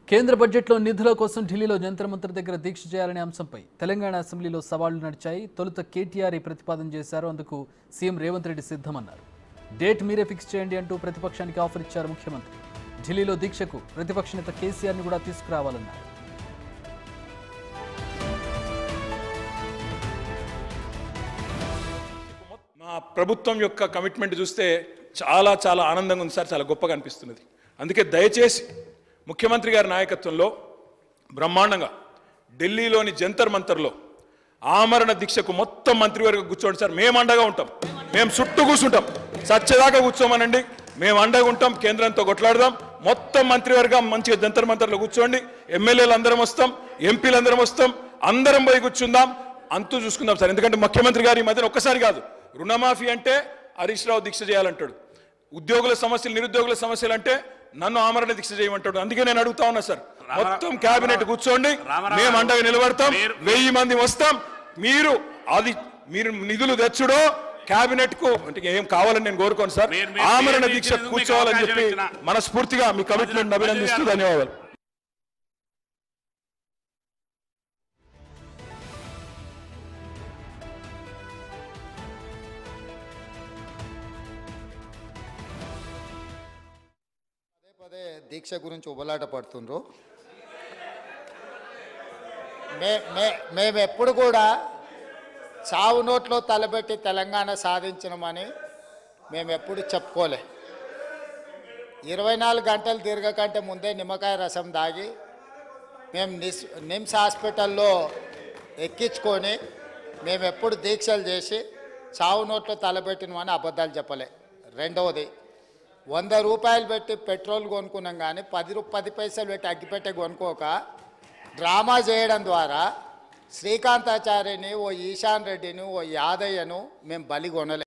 కేంద్ర బడ్జెట్లో నిధుల కోసం ఢిల్లీలో జంతర్ మంతర్ దగ్గర దీక్ష చేయాలనే అంశంపై తెలంగాణ అసెంబ్లీలో సవాళ్లు నడిచాయి తొలుత కేటీఆర్ ఈ ప్రతిపాదన చేశారు అందుకు సీఎం రేవంత్ రెడ్డి సిద్ధమన్నారు డేట్ మీరే ఫిక్స్ చేయండి అంటూ ప్రతిపక్షానికి ఆఫర్ ఇచ్చారు ముఖ్యమంత్రి ఢిల్లీలో దీక్షకు ప్రతిపక్ష నేత కేసీఆర్ని కూడా తీసుకురావాలన్నారు మా ప్రభుత్వం యొక్క కమిట్మెంట్ చూస్తే చాలా చాలా ఆనందంగా ఉంది సార్ చాలా గొప్పగా అనిపిస్తున్నది అందుకే దయచేసి ముఖ్యమంత్రి గారి నాయకత్వంలో బ్రహ్మాండంగా ఢిల్లీలోని జంతర్ మంతర్లో ఆమరణ దీక్షకు మొత్తం మంత్రివర్గం కూర్చోండి సార్ మేము అండగా ఉంటాం మేము చుట్టూ కూర్చుంటాం సత్యదాకా కూర్చోమనండి మేము అండగా ఉంటాం కేంద్రంతో కొట్లాడదాం మొత్తం మంత్రివర్గం మంచిగా జంతర్ మంతర్లో కూర్చోండి ఎమ్మెల్యేలు అందరం వస్తాం ఎంపీలు అందరం వస్తాం అందరం పోయి కూర్చుందాం అంతూ చూసుకుందాం సార్ ఎందుకంటే ముఖ్యమంత్రి గారు ఈ మధ్యన ఒక్కసారి కాదు రుణమాఫీ అంటే హరీష్ రావు దీక్ష చేయాలంటాడు ఉద్యోగుల సమస్యలు నిరుద్యోగుల సమస్యలు అంటే నన్ను ఆమరణ దీక్ష చేయమంటాడు అందుకే నేను అడుగుతా ఉన్నా సార్ మొత్తం కేబినెట్ కూర్చోండి రామారావు మేము అండగా నిలబడతాం మీరు- వెయ్యి మంది వస్తాం మీరు అది మీరు నిధులు తెచ్చుడో కేబినెట్ కు అంటే ఏం కావాలని నేను కోరుకోను సార్ మీరు- మీరు- ఆమరణ మీరు దీక్ష ఇచ్చినందుకు మీకు కూర్చోవాలని అవకాశం చెప్పి ఇచ్చిన. మనస్ఫూర్తిగా మీ కమిట్మెంట్ అభినందిస్తూ ధన్యవాదాలు పదే పదే దీక్ష గురించి ఉబలాట పడుతుండ్రు మే మే మేము ఎప్పుడు కూడా చావు నోట్లో తలబెట్టి తెలంగాణ సాధించినమని మేము ఎప్పుడు చెప్పుకోలే ఇరవై నాలుగు గంటలు తిరగకంటే ముందే నిమ్మకాయ రసం దాగి మేము నిస్ నిమ్స్ హాస్పిటల్లో ఎక్కించుకొని మేము ఎప్పుడు దీక్షలు చేసి చావు నోట్లో తలబెట్టినమని అబద్ధాలు చెప్పలే రెండవది వంద రూపాయలు పెట్టి పెట్రోల్ కొనుక్కున్నాం కానీ పది రూ పది పైసలు పెట్టి అగ్గిపెట్టె కొనుక్కోక డ్రామా చేయడం ద్వారా శ్రీకాంతాచార్యని ఓ ఈశాన్ రెడ్డిని ఓ యాదయ్యను మేము బలి కొనలే